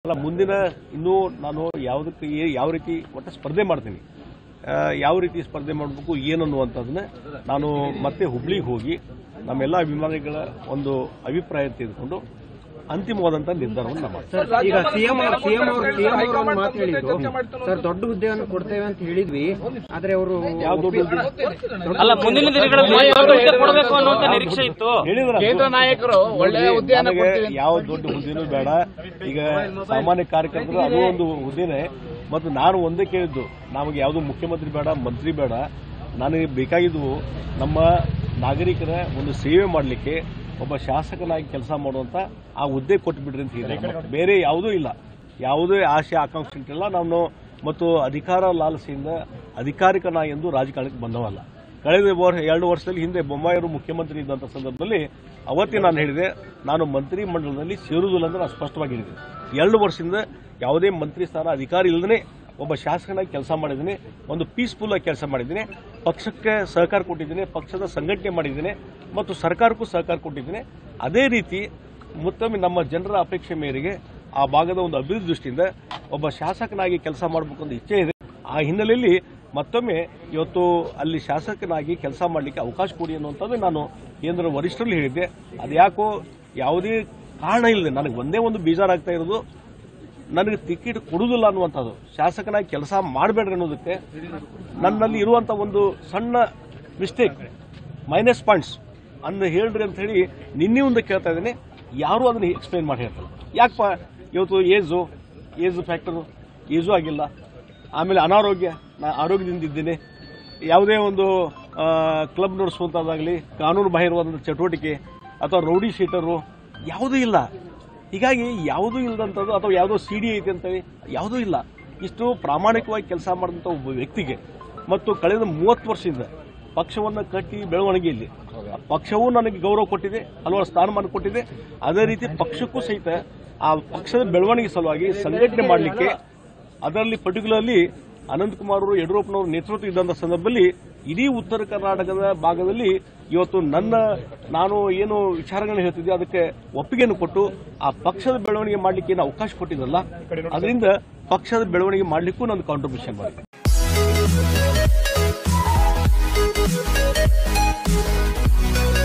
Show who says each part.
Speaker 1: ಅಲ್ಲ ಮುಂದಿನ ಇನ್ನೂ ನಾನು ಯಾವುದಕ್ಕೆ ಏ- ಯಾವ ರೀತಿ ಒಟ್ಟು ಸ್ಪರ್ಧೆ ಮಾಡ್ತೀನಿ ಆ, ಯಾವ ರೀತಿ ಸ್ಪರ್ಧೆ ಮಾಡಬೇಕು ಏನನ್ನುವಂಥದ್ದನ್ನ ನಾನು ಮತ್ತೆ ಹುಬ್ಳಿಗೆ ಹೋಗಿ ನಮ್ಮೆಲ್ಲ ಅಭಿಮಾನಿಗಳ ಒಂದು ಅಭಿಪ್ರಾಯ ತೆಗೆದುಕೊಂಡು ಅಂತಿಮವಾದಂಥ ನಿರ್ಧಾರವನ್ನು ನಾವು ಮಾಡ್ತೀವಿ.
Speaker 2: ಸರ್ ಈಗ ಸಿಎಂ ಸಿಎಂ ಅವರು ಸಿಎಂ ಅವರು ಒಂದು ಮಾತು ಹೇಳಿದ್ರು ಸರ್ ದೊಡ್ಡ ಹುದ್ದೆಯನ್ನು ಕೊಡ್ತೇವೆ ಅಂತ ಹೇಳಿದ್ವಿ ಆದ್ರೆ ಅವರು
Speaker 1: ಯಾವ ದೊಡ್ಡ ಹುದ್ದೆ?
Speaker 3: ಅಲ್ಲ ಮುಂದಿನ ದಿನಗಳಲ್ಲಿ ದೊಡ್ಡ ಹುದ್ದೆ ಕೊಡಬೇಕು ಅನ್ನುವಂತ ನಿರೀಕ್ಷೆ ಇತ್ತು
Speaker 1: ಹೇಳಿದ್ರ
Speaker 4: ಕೇಂದ್ರ ನಾಯಕರು ಒಳ್ಳೆಯ ಹುದ್ದೆಯನ್ನು
Speaker 1: ನನಗೆ
Speaker 4: ಕೊಡ್ತೀವಿ ಅಂತ
Speaker 1: ಯಾವ ದೊಡ್ಡ ಹುದ್ದೆನೂ ಬೇಡ ಈಗ ಸಾಮಾನ್ಯ ಕಾರ್ಯಕರ್ತರು ಅದು ಒಂದು ಹುದ್ದೆನೆ ಮತ್ತು ನಾನು ಒಂದೇ ಕೇಳಿದ್ದು ನಮಗೆ ಯಾವುದು ಮುಖ್ಯಮಂತ್ರಿ ಬೇಡ ಮಂತ್ರಿ ಬೇಡ ನನಗೆ ಬೇಕಾಗಿದ್ದು ನಮ್ಮ ನಾಗರಿಕರ ಒಂದು ಸೇವೆ ಮಾಡಲಿಕ್ಕೆ ಒಬ್ಬ ಶಾಸಕನಾಗಿ ಕೆಲಸ ಮಾಡುವಂತ ಆ ಹುದ್ದೆ ಕೊಟ್ಬಿಡ್ರಿ ಅಂತ ಹೇಳಿದ್ರು ಬೇರೆ ಯಾವುದೂ ಇಲ್ಲ ಯಾವುದೇ ಆಸೆ ಆಕಾಂಕ್ಷೆ ಇಟ್ಟಿಲ್ಲ ನಾನು ಮತ್ತು ಅಧಿಕಾರ ಲಾಲಸೆಯಿಂದ ಅಧಿಕಾರಿಕ ನಾ ಎಂದು ರಾಜಕಾರಣಕ್ಕೆ ಬಂದವಲ್ಲ ಕಳೆದ ವರ್- ಎರಡು ವರ್ಷದಲ್ಲಿ ಹಿಂದೆ ಬೊಮ್ಮಾಯಿಯವರು ಮುಖ್ಯಮಂತ್ರಿ ಇದ್ದಂಥ ಸಂದರ್ಭದಲ್ಲಿ ಅವತ್ತೇ ನಾನು ಹೇಳಿದೆ ನಾನು ಮಂತ್ರಿ ಮಂಡಲದಲ್ಲಿ ಸೇರುವುದಿಲ್ಲ ಅಂತ ನಾನು ಸ್ಪಷ್ಟವಾಗಿ ಹೇಳಿದೆ ಎರಡು ವರ್ಷದಿಂದ ಯಾವುದೇ ಮಂತ್ರಿ ಸ್ಥಾನ ಅಧಿಕಾರಿ ಇಲ್ಲದೇ ಒಬ್ಬ ಶಾಸಕನಾಗಿ ಕೆಲಸ ಮಾಡಿದ್ದೀನಿ ಒಂದು ಪೀಸ್ಫುಲ್ ಆಗಿ ಕೆಲಸ ಮಾಡಿದ್ದೀನಿ ಪಕ್ಷಕ್ಕೆ ಸಹಕಾರ ಕೊಟ್ಟಿದ್ದೀನಿ ಪಕ್ಷದ ಸಂಘಟನೆ ಮಾಡಿದ್ದೀನಿ ಮತ್ತು ಸರ್ಕಾರಕ್ಕೂ ಸಹಕಾರ ಕೊಟ್ಟಿದ್ದೀನಿ ಅದೇ ರೀತಿ ಮತ್ತೊಮ್ಮೆ ನಮ್ಮ ಜನರ ಅಪೇಕ್ಷೆ ಮೇರೆಗೆ ಆ ಭಾಗದ ಒಂದು ಅಭಿವೃದ್ಧಿ ದೃಷ್ಟಿಯಿಂದ ಒಬ್ಬ ಶಾಸಕನಾಗಿ ಕೆಲಸ ಮಾಡಬೇಕು ಅಂತ ಇಚ್ಛೆ ಇದೆ ಆ ಹಿನ್ನೆಲೆಯಲ್ಲಿ ಮತ್ತೊಮ್ಮೆ ಇವತ್ತು ಅಲ್ಲಿ ಶಾಸಕನಾಗಿ ಕೆಲಸ ಮಾಡಲಿಕ್ಕೆ ಅವಕಾಶ ಕೊಡಿ ಅನ್ನುವಂಥದ್ದು ನಾನು ಕೇಂದ್ರ ವರಿಷ್ಠರಲ್ಲಿ ಹೇಳಿದ್ದೆ ಅದ್ಯಾಕೋ ಯಾವುದೇ ಕಾರಣ ಇಲ್ಲದೆ ನನಗೆ ಒಂದೇ ಒಂದು ಬೇಜಾರಾಗ್ತಾ ಇರೋದು ನನಗೆ ಟಿಕೆಟ್ ಕೊಡುವುದಿಲ್ಲ ಅನ್ನುವಂಥದ್ದು ಶಾಸಕನಾಗಿ ಕೆಲಸ ಮಾಡಬೇಡ್ರಿ ಅನ್ನೋದಕ್ಕೆ ನನ್ನಲ್ಲಿ ಇರುವಂಥ ಒಂದು ಸಣ್ಣ ಮಿಸ್ಟೇಕ್ ಮೈನಸ್ ಪಾಯಿಂಟ್ಸ್ ಅನ್ನ ಹೇಳ್ರಿ ಅಂತ ಹೇಳಿ ನಿನ್ನೆ ಒಂದು ಕೇಳ್ತಾ ಇದ್ದೀನಿ ಯಾರೂ ಅದನ್ನ ಎಕ್ಸ್ಪ್ಲೈನ್ ಮಾಡಿ ಹೇಳ್ತಾರೆ ಯಾಕಪ್ಪ ಇವತ್ತು ಏಜು ಏಜ್ ಫ್ಯಾಕ್ಟರು ಏಜು ಆಗಿಲ್ಲ ಆಮೇಲೆ ಅನಾರೋಗ್ಯ ನಾ ಆರೋಗ್ಯದಿಂದ ಇದ್ದೀನಿ ಯಾವುದೇ ಒಂದು ಕ್ಲಬ್ ನಡೆಸುವಂಥದ್ದಾಗಲಿ ಕಾನೂನು ಬಾಹಿರವಾದ ಚಟುವಟಿಕೆ ಅಥವಾ ರೌಡಿ ಶೀಟರು ಯಾವುದೂ ಇಲ್ಲ ಹೀಗಾಗಿ ಯಾವುದೂ ಇಲ್ಲದಂಥದ್ದು ಅಥವಾ ಯಾವುದೋ ಸಿ ಡಿ ಐತೆ ಅಂತೇಳಿ ಯಾವುದೂ ಇಲ್ಲ ಇಷ್ಟು ಪ್ರಾಮಾಣಿಕವಾಗಿ ಕೆಲಸ ಮಾಡಿದಂಥ ಒಬ್ಬ ವ್ಯಕ್ತಿಗೆ ಮತ್ತು ಕಳೆದ ಮೂವತ್ತು ವರ್ಷದಿಂದ ಪಕ್ಷವನ್ನು ಕಟ್ಟಿ ಬೆಳವಣಿಗೆಯಲ್ಲಿ ಪಕ್ಷವೂ ನನಗೆ ಗೌರವ ಕೊಟ್ಟಿದೆ ಹಲವಾರು ಸ್ಥಾನಮಾನ ಕೊಟ್ಟಿದೆ ಅದೇ ರೀತಿ ಪಕ್ಷಕ್ಕೂ ಸಹಿತ ಆ ಪಕ್ಷದ ಬೆಳವಣಿಗೆ ಸಲುವಾಗಿ ಸಂಘಟನೆ ಮಾಡಲಿಕ್ಕೆ ಅದರಲ್ಲಿ ಪರ್ಟಿಕ್ಯುಲರ್ಲಿ ಅನಂತಕುಮಾರ್ ಅವರು ಯಡಿಯೂರಪ್ಪನವರು ನೇತೃತ್ವ ಇದ್ದಂಥ ಸಂದರ್ಭದಲ್ಲಿ ಇಡೀ ಉತ್ತರ ಕರ್ನಾಟಕದ ಭಾಗದಲ್ಲಿ ಇವತ್ತು ನನ್ನ ನಾನು ಏನು ವಿಚಾರಗಳನ್ನ ಹೇಳ್ತಿದ್ದೆ ಅದಕ್ಕೆ ಒಪ್ಪಿಗೆಯನ್ನು ಕೊಟ್ಟು ಆ ಪಕ್ಷದ ಬೆಳವಣಿಗೆ ಮಾಡಲಿಕ್ಕೆ ಏನು ಅವಕಾಶ ಕೊಟ್ಟಿದ್ದಲ್ಲ ಅದರಿಂದ ಪಕ್ಷದ ಬೆಳವಣಿಗೆ ಮಾಡಲಿಕ್ಕೂ ನನ್ನ ಕಾಂಟ್ರಿಬ್ಯೂಷನ್ ಮಾಡಿದೆ